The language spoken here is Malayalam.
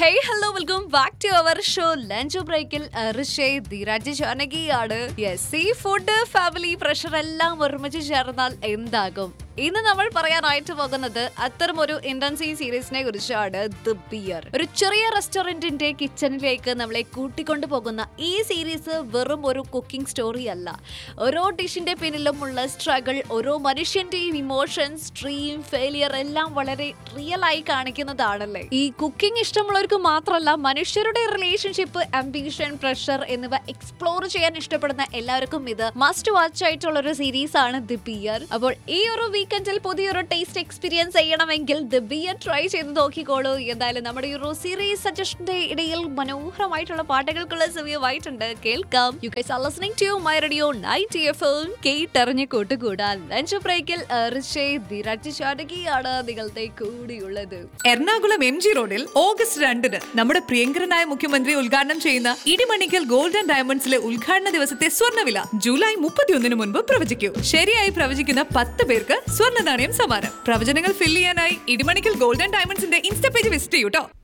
hey hello welcome back to our show lunch ബ്രേക്കിൽ ഋഷയ് ധീരാജ് ജാനകിയാണ് yes sea food family pressure എല്ലാം ഒരുമിച്ച് ചേർന്നാൽ എന്താകും ഇന്ന് നമ്മൾ പറയാനായിട്ട് പോകുന്നത് അത്തരം ഒരു ഇന്റൻസീവ് സീരീസിനെ കുറിച്ചാണ് ദ ബിയർ ഒരു ചെറിയ റെസ്റ്റോറന്റിന്റെ കിച്ചണിലേക്ക് നമ്മളെ കൂട്ടിക്കൊണ്ടു പോകുന്ന ഈ സീരീസ് വെറും ഒരു കുക്കിംഗ് സ്റ്റോറി അല്ല ഓരോ ഡിഷിന്റെ പിന്നിലുമുള്ള സ്ട്രഗിൾ ഓരോ മനുഷ്യന്റെയും ഇമോഷൻസ് ഡ്രീം ഫെയിലിയർ എല്ലാം വളരെ റിയൽ ആയി കാണിക്കുന്നതാണല്ലേ ഈ കുക്കിംഗ് ഇഷ്ടമുള്ളവർക്ക് മാത്രമല്ല മനുഷ്യരുടെ റിലേഷൻഷിപ്പ് അംബിഷൻ പ്രഷർ എന്നിവ എക്സ്പ്ലോർ ചെയ്യാൻ ഇഷ്ടപ്പെടുന്ന എല്ലാവർക്കും ഇത് മസ്റ്റ് വാച്ച് ആയിട്ടുള്ള ഒരു സീരീസ് ആണ് ദി ബിയർ അപ്പോൾ ഈ ഒരു വീക്കെൻഡിൽ പുതിയൊരു ടേസ്റ്റ് എക്സ്പീരിയൻസ് ചെയ്യണമെങ്കിൽ ദി ബിയർ ട്രൈ ചെയ്ത് നോക്കിക്കോളൂ എന്തായാലും നമ്മുടെ ഈ ഒരു സീരീസ് സജഷന്റെ ഇടയിൽ മനോഹരമായിട്ടുള്ള പാട്ടുകൾക്കുള്ള സമയമായിട്ടുണ്ട് കേൾക്കാം you guys are listening to my radio night F M കേട്ടറിഞ്ഞ് കൂട്ടുകൂടാൻ ലഞ്ച് ബ്രേക്കിൽ ഋഷയ് ധീരാജ് ചാടകിയാണ് നിങ്ങളുടെ കൂടിയുള്ളത് എറണാകുളം എം ജി റോഡിൽ ഓഗസ്റ്റ് രണ്ടിന് നമ്മുടെ പ്രിയങ്കരനായ മുഖ്യമന്ത്രി ഉദ്ഘാടനം ചെയ്യുന്ന ഇടിമണിക്കൽ ഗോൾഡ് ആൻഡ് ഡയമണ്ട്സിലെ ഉദ്ഘാടന ദിവസത്തെ സ്വർണ്ണവില ജൂലൈ മുപ്പത്തിയൊന്നിന് മുൻപ് പ്രവചിക്കൂ ശരിയായി പ്രവചിക്കുന്ന പത്ത് പേർക്ക് സ്വർണ്ണ നാണയം സമ്മാനം പ്രവചനങ്ങൾ ഫിൽ ചെയ്യാനായി ഇടിമണിക്കൽ ഗോൾഡ് ആൻഡ് ഡയമണ്ട്സിന്റെ ഇൻസ്റ്റ പേജ് വിസിറ്റ് ചെയ്യൂട്ടോ